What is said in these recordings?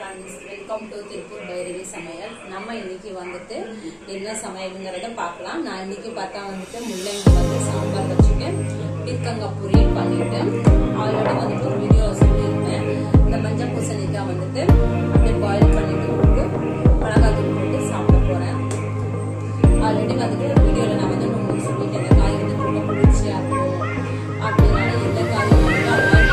friends welcome to Tiruppur Bhairavi சமையல் நம்ம இன்னைக்கு வந்துட்டு என்ன சமையலுங்கிறத பார்க்கலாம் நான் இன்னைக்கு பார்த்தா வந்துட்டு முள்ளங்கி வந்து சாம்பார் வச்சுட்டு பிற்கங்காய் பொரியல் பண்ணிட்டு ஆல்ரெடி வந்துட்டு ஒரு வீடியோ சொல்லியிருப்பேன் இந்த மஞ்சள் பூசணிக்காய் வந்துட்டு அப்படியே பாயில் பண்ணிட்டு போட்டு மிளகாத்தூள் போட்டு சாப்பிட போறேன் ஆல்ரெடி வந்துட்டு வீடியோவில் நான் வந்து உங்களுக்கு சொல்லிட்டேன் இந்த காய் வந்து ரொம்ப பிடிச்சியா இருக்கும் அப்படின்னால எந்த காயும் வந்து அவாய்ட்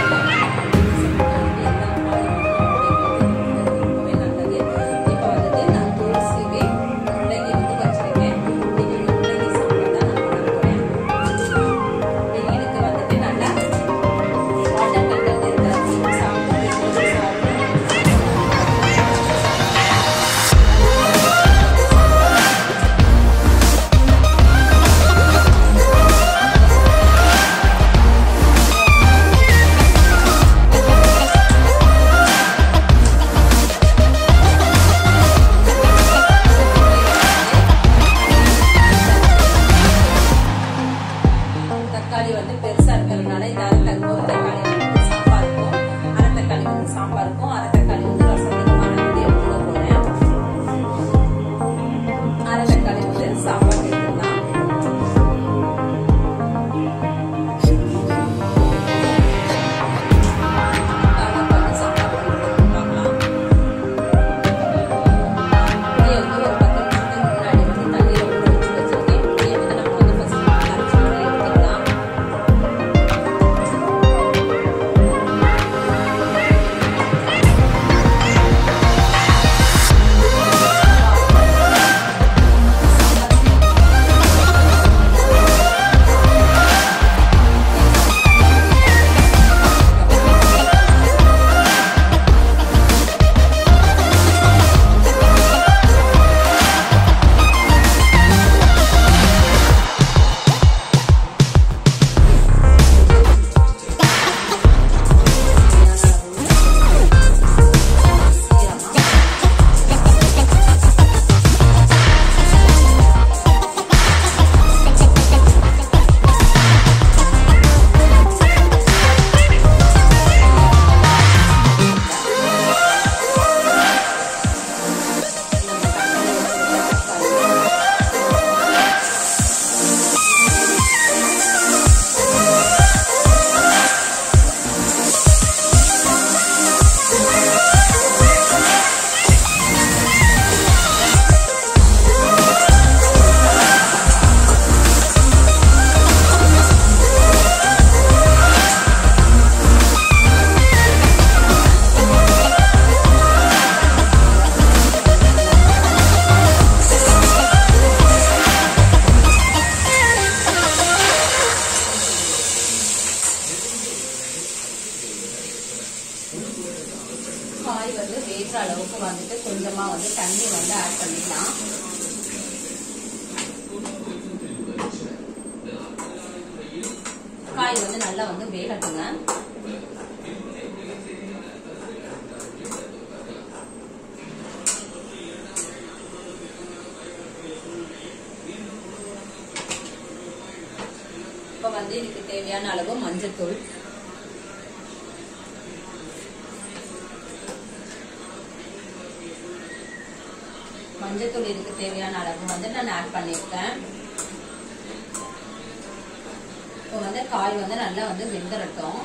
ரொம்பவே நல்லது இப்போ வந்துட்டு நான் துளசிவே முள்ளங்கி வந்து வச்சிருக்கேன் இன்னைக்கு முள்ளங்கி சாம்பார் தான் நான் பண்ண போறேன் இதுக்கு வந்துட்டு நல்லா வாட்டர் கண்டென்ட் இருக்கிற சாப்பிட்டு தக்காளி வந்து பெருசா இருக்கிறதுனால இந்த அரை தக்காளி வந்து சாம்பாருக்கும் அரை தக்காளி வந்து சாம்பாருக்கும் அரை தக்காளி வந்து ரசத்துக்கும் நான் வந்து எடுத்துக்க போறேன் அரை தக்காளி வந்து சாம்பார் எடுத்துக்கலாம் தக்காளி வந்து சாம்பார் பண்ணிட்டு பார்க்கலாம் புளியை வந்து ஒரு பத்து நிமிஷத்துக்கு முன்னாடி வந்து தண்ணியில ஊற வச்சு வச்சிருக்கேன் புளியை வந்து நம்ம வந்து ஃபர்ஸ்ட் அரைச்சி வர எடுத்துக்கலாம் காய் வந்து வேகிற அளவுக்கு வந்துட்டு கொஞ்சமா வந்து தண்ணி வந்து ஆட் பண்ணிக்கலாம் காய் வந்து நல்லா வந்து வேகட்டுங்க இப்ப வந்து இதுக்கு தேவையான அளவு மஞ்சத்தூள் மஞ்சத்தூள் இதுக்கு தேவையான அளவு வந்து நான் ஆட் பண்ணியிருக்கேன் இப்போ வந்து காய் வந்து நல்லா வந்து வெந்துடட்டும்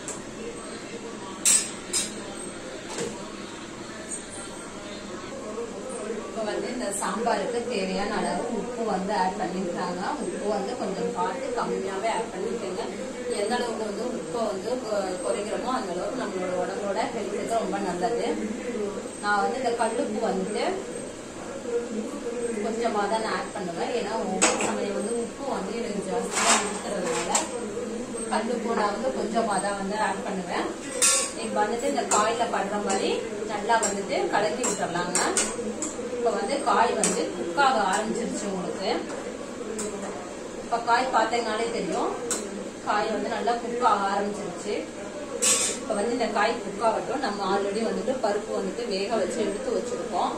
இப்போ வந்து இந்த சாம்பாருக்கு தேவையான அளவு உப்பு வந்து ஆட் பண்ணியிருக்காங்க உப்பு வந்து கொஞ்சம் பார்த்து கம்மியாகவே ஆட் பண்ணிக்கோங்க எந்த அளவுக்கு வந்து உப்பை வந்து கொ- குறைக்கிறோமோ அந்த அளவுக்கு நம்மளோட உடம்போட ஹெல்த்துக்கு ரொம்ப நல்லது நான் வந்து இந்த கல்லுப்பு வந்துட்டு கொஞ்சமாக தான் நான் ஆட் பண்ணுவேன் ஏன்னா ஒவ்வொரு சமயம் வந்து உப்பு வந்து எனக்கு ஜாஸ்தியாக இருக்கிறதுனால கல்லுப்பு நான் வந்து கொஞ்சமாக தான் வந்து ஆட் பண்ணுவேன் இப்போ வந்துட்டு இந்த காயில படுற மாதிரி நல்லா வந்துட்டு கலக்கி விட்டுறலாங்க இப்போ வந்து காய் வந்து குக்காக ஆரம்பிச்சிருச்சு உங்களுக்கு இப்போ காய் பார்த்தீங்கனாலே தெரியும் காய் வந்து நல்லா குக்காக ஆரம்பிச்சிருச்சு இப்போ வந்து இந்த காய் குக்காகட்டும் நம்ம ஆல்ரெடி வந்துட்டு பருப்பு வந்துட்டு வேக வச்சு எடுத்து வச்சிருக்கோம்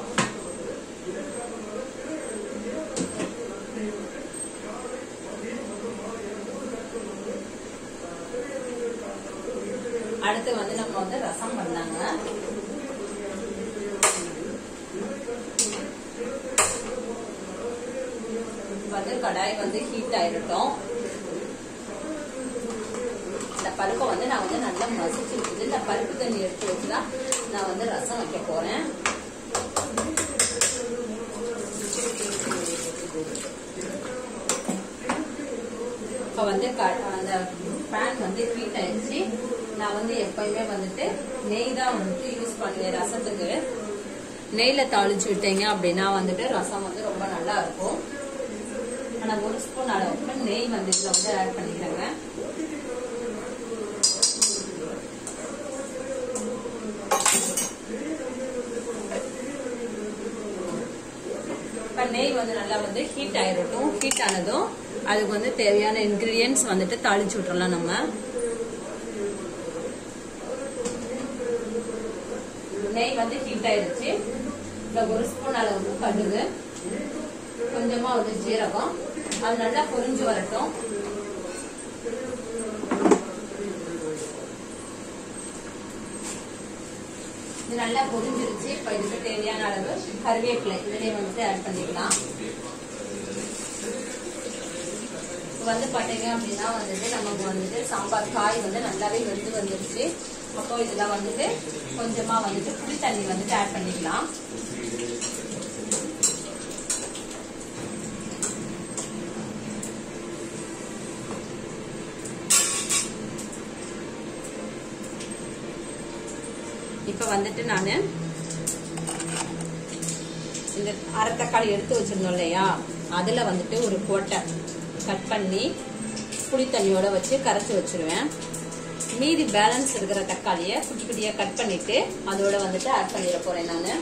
அடுத்து வந்து நம்ம வந்து ரசம் பண்ணாங்க வந்து கடாய் வந்து ஹீட் ஆயிரட்டும் இந்த பருப்பை வந்து நான் வந்து நல்லா மசிச்சு வச்சுட்டு இந்த பருப்பு தண்ணி எடுத்து வச்சுதான் நான் வந்து ரசம் வைக்க போறேன் இப்போ வந்து க- அந்த பேன் வந்து ஹீட் ஆயிடுச்சு நான் வந்து எப்பயுமே வந்துட்டு நெய் தான் வந்துட்டு யூஸ் பண்ணுவேன் ரசத்துக்கு நெய்ல தாளிச்சு விட்டீங்க அப்படின்னா வந்துட்டு ரசம் வந்து ரொம்ப நல்லா இருக்கும் ஆனா ஒரு ஸ்பூன் அளவுக்கு நெய் வந்து இதுல வந்து ஆட் பண்ணிக்கிறேங்க இப்ப நெய் வந்து நல்லா வந்து ஹீட் ஆயிரட்டும் ஹீட் ஆனதும் அதுக்கு வந்து தேவையான இன்கிரீடியன்ஸ் வந்துட்டு தாளிச்சு விட்டுறலாம் நம்ம நெய் வந்து ஹீட் ஆயிடுச்சு இந்த ஒரு ஸ்பூன் அளவுக்கு கடுகு கொஞ்சமா வந்து ஜீரகம் அது நல்லா பொரிஞ்சு வரட்டும் இது நல்லா பொரிஞ்சிருச்சு இப்ப இதுக்கு தேவையான அளவு கருவேப்பிலை இதிலே வந்துட்டு ஆட் பண்ணிக்கலாம் இப்ப வந்து பாத்தீங்க அப்படின்னா வந்துட்டு நமக்கு வந்துட்டு சாம்பார் காய் வந்து நல்லாவே வெந்து வந்துருச்சு அப்போ இதுல வந்துட்டு கொஞ்சமா வந்துட்டு புளி தண்ணி வந்துட்டு ஆட் பண்ணிக்கலாம் இப்ப வந்துட்டு நானு இந்த அரை தக்காளி எடுத்து வச்சிருந்தோம் இல்லையா அதுல வந்துட்டு ஒரு கோட்டை கட் பண்ணி புளி தண்ணியோட வச்சு கரைச்சி வச்சிருவேன் மீதி பேலன்ஸ் இருக்கிற தக்காளியை குட்டி குட்டியா கட் பண்ணிட்டு அதோட வந்துட்டு ஆட் பண்ணிட போறேன் நானு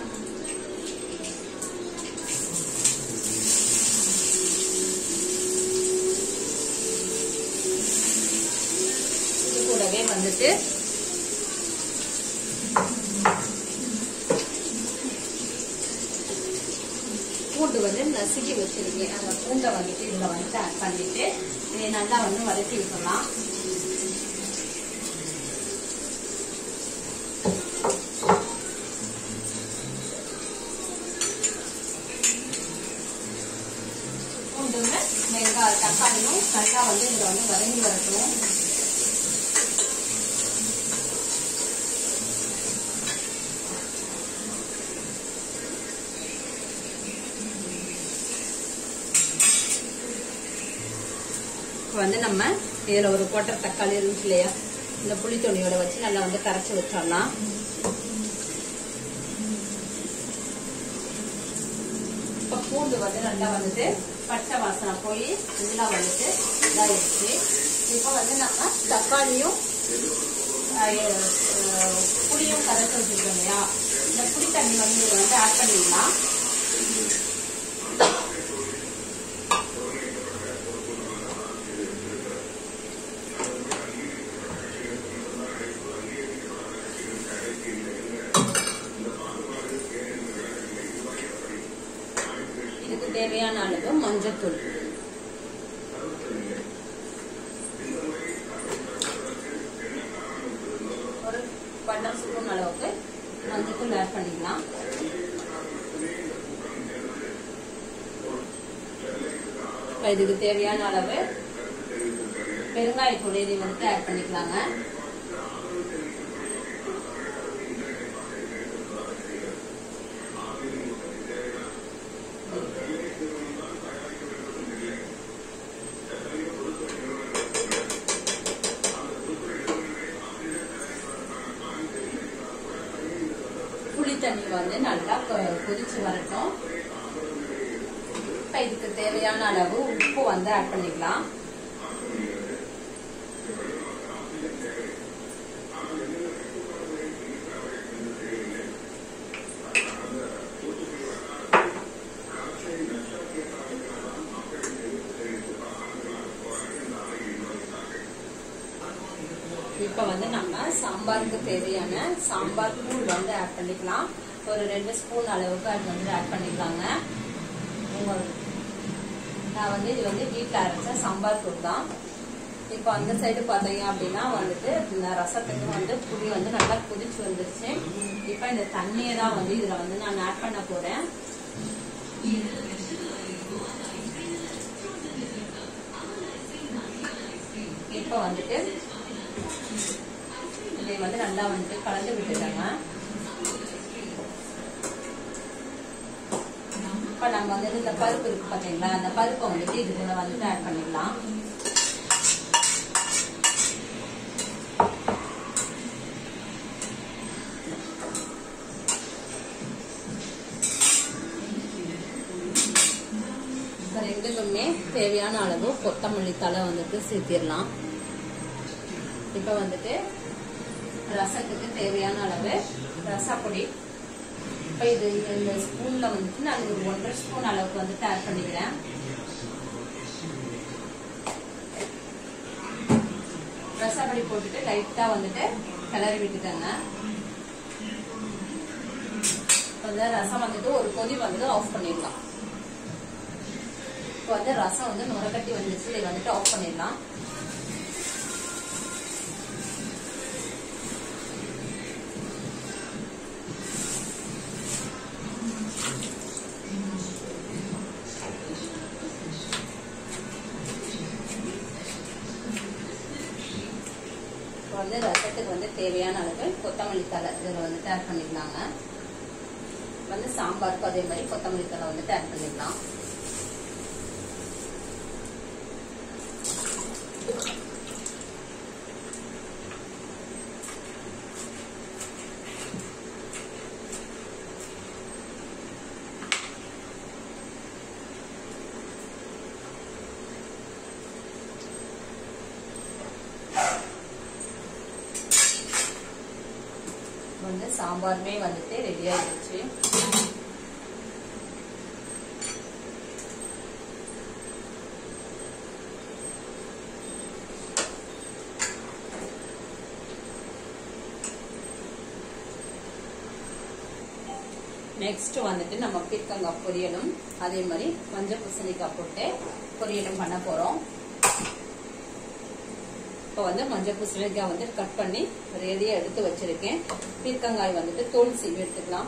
இது கூடவே வந்துட்டு பூண்டு வந்து நசுக்கி வச்சிருக்கேன் அந்த பூண்டை வந்துட்டு இதுல வந்துட்டு ஆட் பண்ணிட்டு இதை நல்லா வந்து வதக்கி விட்டுலாம் பூண்டுங்க வெங்காய தக்காளியும் நல்லா வந்து இதுல வந்து வதங்கி வரட்டும் இப்போ வந்து நம்ம இதுல ஒரு கோட்டர் தக்காளி இருந்துச்சு இல்லையா இந்த புளி துணியோட வச்சு நல்லா வந்து கரைச்சி வச்சிடலாம் இப்போ பூண்டு வந்து நல்லா வந்துட்டு பச்சை வாசனை போய் இதெல்லாம் வந்துட்டு இதாகிடுச்சு இப்போ வந்து நம்ம தக்காளியும் அஹ், அஹ், புளியும் கரைச்சி வச்சிருக்கோம் இல்லையா இந்த புளி தண்ணி வந்து இதில் வந்து ஆட் பண்ணிடலாம் இதுக்கு தேவையான அளவு மஞ்சத்தூள் ஒரு பன்னெண்டு ஸ்பூன் அளவுக்கு மஞ்சத்தூள் ஆட் பண்ணிக்கலாம் இப்ப இதுக்கு தேவையான அளவு பெருங்காயத்தூள் இதை வந்துட்டு ஆட் பண்ணிக்கலாங்க புளி தண்ணி வந்து நல்லா கொ- கொதிச்சு வரட்டும் இப்ப இதுக்கு தேவையான அளவு உப்பு வந்து ஆட் பண்ணிக்கலாம் இப்ப வந்து நம்ம சாம்பாருக்கு தேவையான சாம்பார் தூள் வந்து ஆட் பண்ணிக்கலாம் ஒரு ரெண்டு ஸ்பூன் அளவுக்கு அது வந்து ஆட் பண்ணிக்கலாங்க உங்க நான் வந்து இது வந்து வீட்டில் அரைச்ச சாம்பார் தூள் தான் இப்போ அந்த சைடு பார்த்தீங்க அப்படின்னா வந்துட்டு இந்த ரசத்துக்கு வந்து புளி வந்து நல்லா கொதிச்சு வந்துருச்சு இப்போ இந்த தண்ணியை தான் வந்து இதில் வந்து நான் ஆட் பண்ண போறேன் இப்போ வந்துட்டு இதை வந்து நல்லா வந்துட்டு கலந்து விட்டுட்டாங்க இப்போ நம்ம வந்துட்டு இந்த பருப்பு இருக்கு பார்த்தீங்களா அந்த பருப்பை வந்துட்டு இது கூட வந்துட்டு ஆட் பண்ணிக்கலாம் இந்த ரெண்டுக்குமே தேவையான அளவு கொத்தமல்லி தலை வந்துட்டு சேர்த்திடலாம் இப்போ வந்துட்டு ரசத்துக்கு தேவையான அளவு ரசப்பொடி இப்போ இது இந்த ஸ்பூன்ல வந்துட்டு நான் ஒரு ஒன்றரை ஸ்பூன் அளவுக்கு வந்துட்டு ஆட் பண்ணிக்கிறேன் ரசப்பொடி போட்டுட்டு லைட்டா வந்துட்டு கிளறி விட்டுக்கங்க இப்போ வந்து ரசம் வந்துட்டு ஒரு கொதி வந்துட்டு ஆஃப் பண்ணிடலாம் இப்போ வந்து ரசம் வந்து நுரக்கட்டி வந்துச்சு இதை வந்துட்டு ஆஃப் பண்ணிடலாம் இப்போ வந்து ரசத்துக்கு வந்து தேவையான அளவு கொத்தமல்லி தலை இதில் வந்துட்டு ஆட் பண்ணிக்கலாங்க வந்து சாம்பாருக்கும் அதே மாதிரி கொத்தமல்லி தலை வந்துட்டு ஆட் பண்ணிடலாம் வந்து சாம்பாருமே வந்துட்டு ரெடி ஆயிடுச்சு நெக்ஸ்ட் வந்துட்டு நம்ம பீர்க்கங்காய் பொரியலும் அதே மாதிரி மஞ்சள் பூசணிக்காய் போட்டு பொரியலும் பண்ண போறோம் இப்போ வந்து மஞ்சள் பூசணிக்காய் வந்து கட் பண்ணி ரெடியாக எடுத்து வச்சிருக்கேன் பீர்க்கங்காய் வந்துட்டு தோல் சீவி எடுத்துக்கலாம்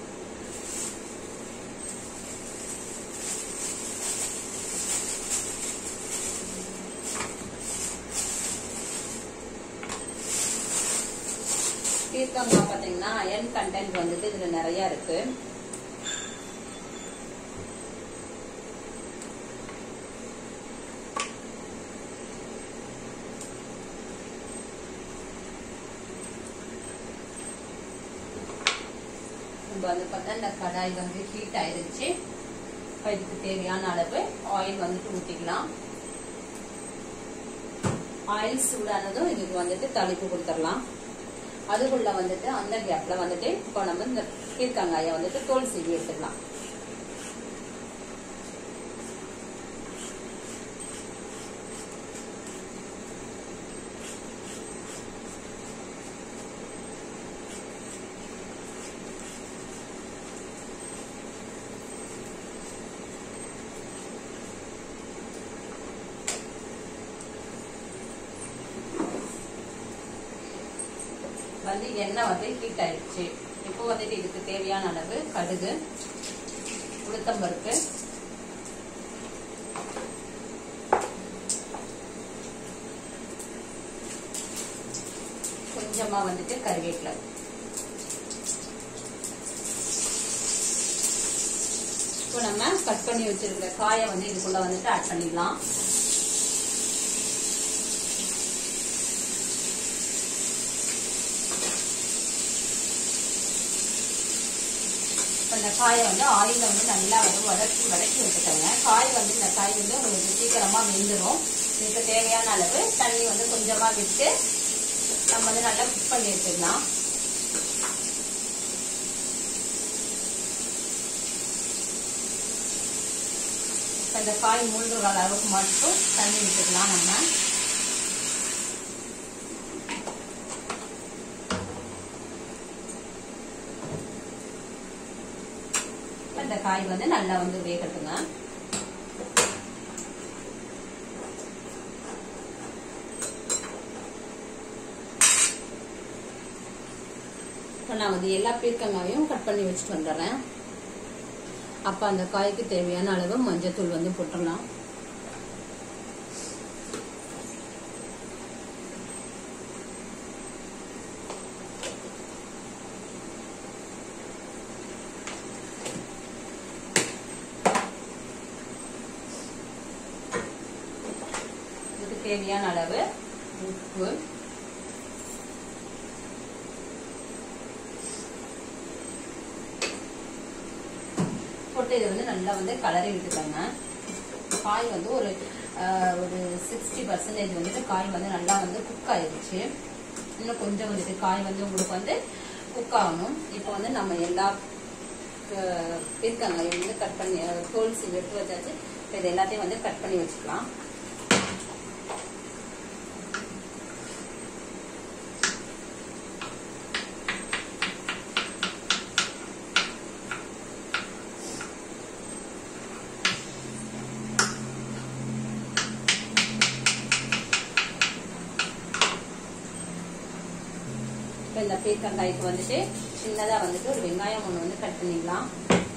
பீர்க்கங்காய் பார்த்தீங்கன்னா அயன் கண்டென்ட் வந்துட்டு இதுல நிறைய இருக்கு நம்ம வந்து பார்த்தா இந்த கடாய் வந்து ஹீட் ஆயிருச்சு இப்போ இதுக்கு தேவையான அளவு ஆயில் வந்துட்டு ஊற்றிக்கலாம் ஆயில் சூடானதும் இதுக்கு வந்துட்டு தளிப்பு கொடுத்துடலாம் அதுக்குள்ள வந்துட்டு அந்த கேப்ல வந்துட்டு இப்போ நம்ம இந்த பீர்க்கங்காயை வந்துட்டு தோல் சீவி எடுத்துக்கலாம் வந்து எண்ணெய் வந்து ஹீட் ஆயிடுச்சு இப்போ வந்துட்டு இதுக்கு தேவையான அளவு கடுகு உளுத்தம்பருப்பு கொஞ்சமா வந்துட்டு கருவேப்பிலை இப்போ நம்ம கட் பண்ணி வச்சிருக்கிற காயை வந்து இதுக்குள்ள வந்துட்டு ஆட் பண்ணிடலாம் இப்போ இந்த காயை வந்து ஆயில வந்து நல்லா வந்து வதக்கி வதக்கி விட்டுக்கோங்க காய் வந்து இந்த காய் வந்து உங்களுக்கு சீக்கிரமா வெந்துடும் இதுக்கு தேவையான அளவு தண்ணி வந்து கொஞ்சமா விட்டு நம்ம வந்து நல்லா குக் பண்ணி வச்சிடலாம் இப்போ இந்த காய் மூழ்கிற அளவுக்கு மட்டும் தண்ணி விட்டுக்கலாம் நம்ம இப்ப இந்த காய் வந்து நல்லா வந்து வேகட்டுங்க இப்போ நான் வந்து எல்லா பீர்க்கங்காயும் கட் பண்ணி வச்சுட்டு வந்துடுறேன் அப்போ அந்த காய்க்கு தேவையான அளவு மஞ்சத்தூள் வந்து போட்டுடலாம் தேவையான அளவு உப்பு போட்டு இதை வந்து நல்லா வந்து கலரி விட்டுக்கோங்க காய் வந்து ஒரு ஆஹ், ஒரு சிக்ஸ்டி பர்சன்டேஜ் வந்துட்டு காய் வந்து நல்லா வந்து குக் ஆயிடுச்சு இன்னும் கொஞ்சம் வந்துட்டு காய் வந்து உங்களுக்கு வந்து குக் ஆகணும் இப்போ வந்து நம்ம எல்லா ஆஹ், பீர்க்கங்காயை வந்து கட் பண்ணி ஆஹ், தோல் சீவி எடுத்து வச்சாச்சு இப்போ இது எல்லாத்தையும் வந்து கட் பண்ணி வச்சுக்கலாம் இப்போ இந்த பீர்க்கங்காய்க்கு வந்துட்டு சின்னதா வந்துட்டு ஒரு வெங்காயம் ஒன்று வந்து கட் பண்ணிக்கலாம்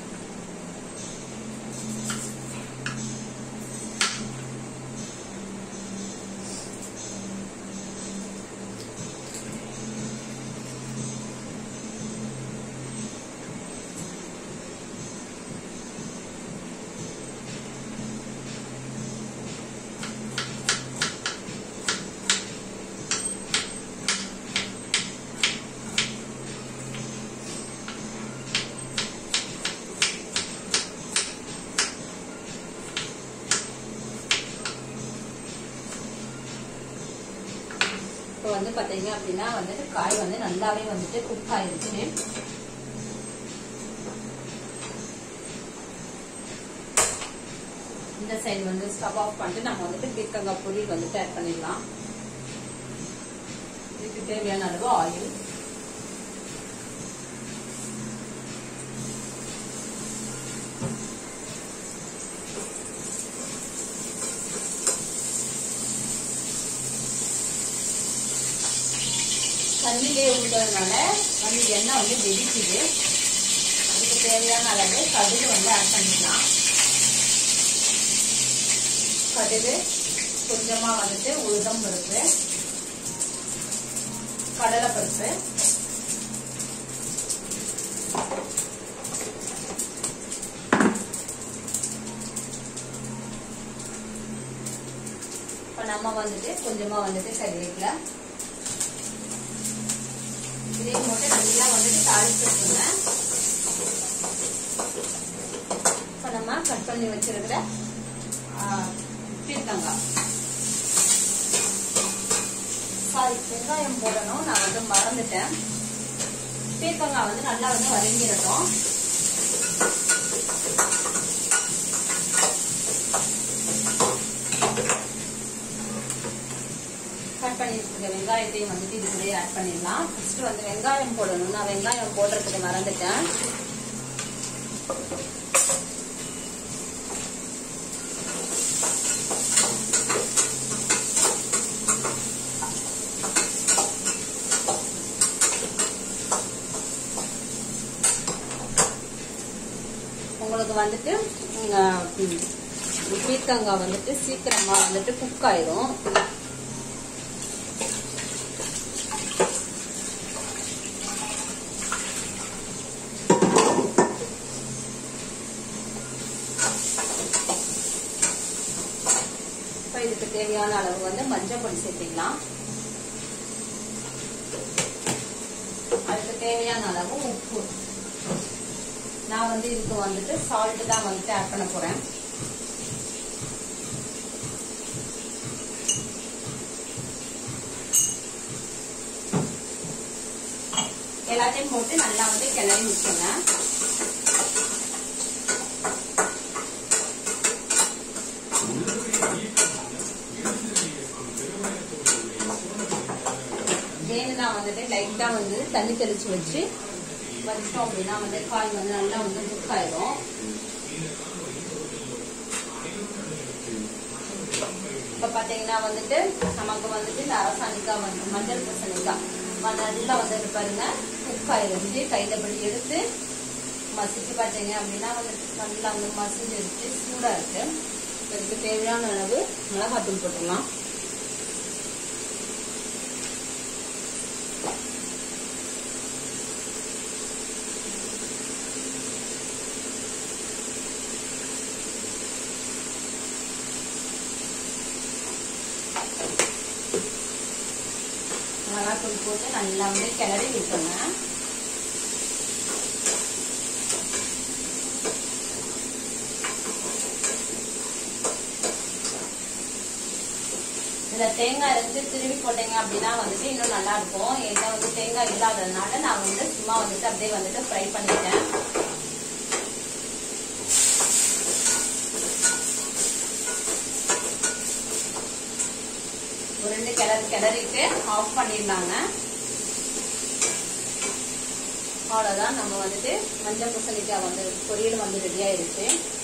இப்போ வந்து பாத்தீங்க அப்படின்னா வந்துட்டு காய் வந்து நல்லாவே வந்துட்டு குக் ஆயிருச்சு இந்த சைடு வந்து ஸ்டவ் ஆஃப் பண்ணிட்டு நம்ம வந்துட்டு பீர்க்கங்காய் பொரியல் வந்துட்டு ஆட் பண்ணிடலாம் இதுக்கு தேவையான அளவு ஆயில் தண்ணிலே ஊற்றுறதுனால வந்து எண்ணெய் வந்து வெடிக்குது அதுக்கு தேவையான அளவு கடுகு வந்து ஆட் பண்ணிக்கலாம் கடுகு கொஞ்சமா வந்துட்டு உளுதம் பருப்பு கடலை பருப்பு இப்ப நம்ம வந்துட்டு கொஞ்சமா வந்துட்டு கறிவேப்பிலை இதையும் போட்டு நல்லா வந்துட்டு தாளிச்சு வச்சுருங்க இப்ப நம்ம கட் பண்ணி வச்சிருக்கிற ஆ, பீர்க்கங்காய் சாரி வெங்காயம் போடணும் நான் வந்து மறந்துட்டேன் பீர்க்கங்காய் வந்து நல்லா வந்து வதங்கிடட்டும் கட் பண்ணி வச்சிருக்க வெங்காயத்தையும் வந்துட்டு இது கூட ஆட் பண்ணிடலாம் ஃபர்ஸ்ட் வந்து வெங்காயம் போடணும் நான் வெங்காயம் போடுறதுக்கு மறந்துட்டேன் உங்களுக்கு வந்துட்டு உம், ம், பீர்க்கங்காய் வந்துட்டு சீக்கிரமா வந்துட்டு குக் ஆயிரும் இப்ப இதுக்கு தேவையான அளவு வந்து மஞ்சள் பொடி சேர்த்திக்கலாம் அதுக்கு தேவையான அளவு உப்பு நான் வந்து இதுக்கு வந்துட்டு சால்ட் தான் வந்துட்டு ஆட் பண்ண போறேன் எல்லாத்தையும் போட்டு நல்லா வந்து கிளறி விட்டுருங்க வேணும்னா வந்துட்டு லைட்டா வந்து தண்ணி தெளிச்சு வச்சு வச்சிட்டோம் அப்படின்னா வந்து காய் வந்து நல்லா வந்து குக் ஆயிரும் இப்ப பாத்தீங்கன்னா வந்துட்டு நமக்கு வந்துட்டு இந்த அரசாணிக்காய் வந்து மஞ்சள் பூசணிக்காய் வ- நல்லா வந்து பாருங்க குக் ஆயிருச்சு கையில படி எடுத்து மசிச்சு பார்த்தீங்க அப்படின்னா வந்துட்டு நல்லா வந்து மசிஞ்சிருச்சு சூடா இருக்கு இதுக்கு தேவையான அளவு மிளகாத்தூள் போட்டுக்கலாம் மிளகாத்தூள் போட்டு நல்லா வந்து கிளறி விட்டுருங்க இதுல தேங்காய் இருந்து திருவி போட்டீங்க அப்படின்னா வந்துட்டு இன்னும் நல்லா இருக்கும் என்ன வந்து தேங்காய் இல்லாததுனால நான் வந்து சும்மா வந்துட்டு அப்படியே வந்துட்டு ஃப்ரை பண்ணிட்டேன் ஒரு ரெண்டு கிளறி கிளறிட்டு ஆஃப் பண்ணிடலாங்க அவ்வளவுதான் நம்ம வந்துட்டு மஞ்சள் பூசணிக்காய் வந்து பொரியல் வந்து ரெடி ஆயிருச்சு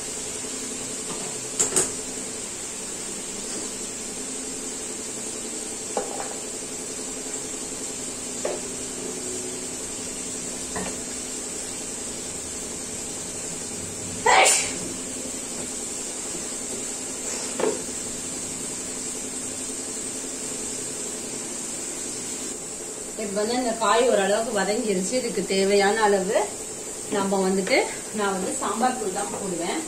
இப்ப வந்து இந்த காய் ஓரளவுக்கு வதங்கிருச்சு இதுக்கு தேவையான அளவு நம்ம வந்துட்டு நான் வந்து சாம்பார் தூள் தான் போடுவேன்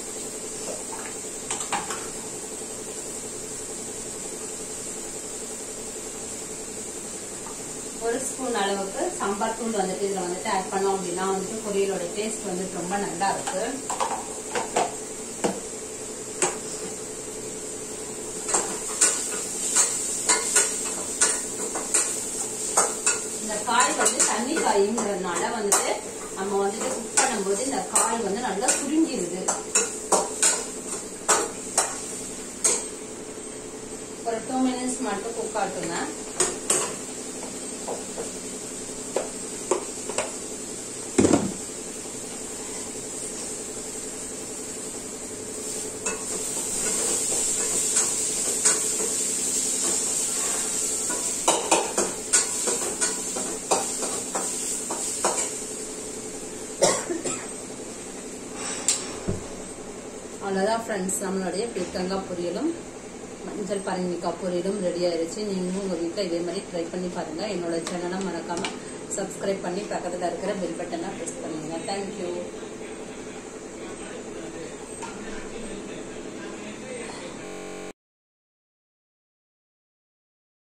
ஒரு ஸ்பூன் அளவுக்கு சாம்பார் தூள் வந்துட்டு இதுல வந்துட்டு ஆட் பண்ணோம் அப்படின்னா வந்துட்டு பொரியலோட டேஸ்ட் வந்துட்டு ரொம்ப நல்லா இருக்கு இந்த காய் வந்து தண்ணி காய்ங்கிறதுனால வந்துட்டு நம்ம வந்துட்டு குக் பண்ணும்போது இந்த காய் வந்து நல்லா சுருங்கிடுது ஒரு டூ மினிட்ஸ் மட்டும் குக் ஆட்டுங்க அவ்வளோதான் ஃப்ரெண்ட்ஸ் நம்மளுடைய பீர்க்கங்காய் பொரியலும் மஞ்சள் பரங்கிக்காய் பொரியலும் ரெடி ஆயிருச்சு நீங்களும் உங்கள் வீட்டில் இதே மாதிரி ட்ரை பண்ணி பாருங்க என்னோட சேனலை மறக்காம சப்ஸ்கிரைப் பண்ணி பக்கத்தில் இருக்கிற பெல் பட்டனை ப்ரெஸ் பண்ணுங்க தேங்க்யூ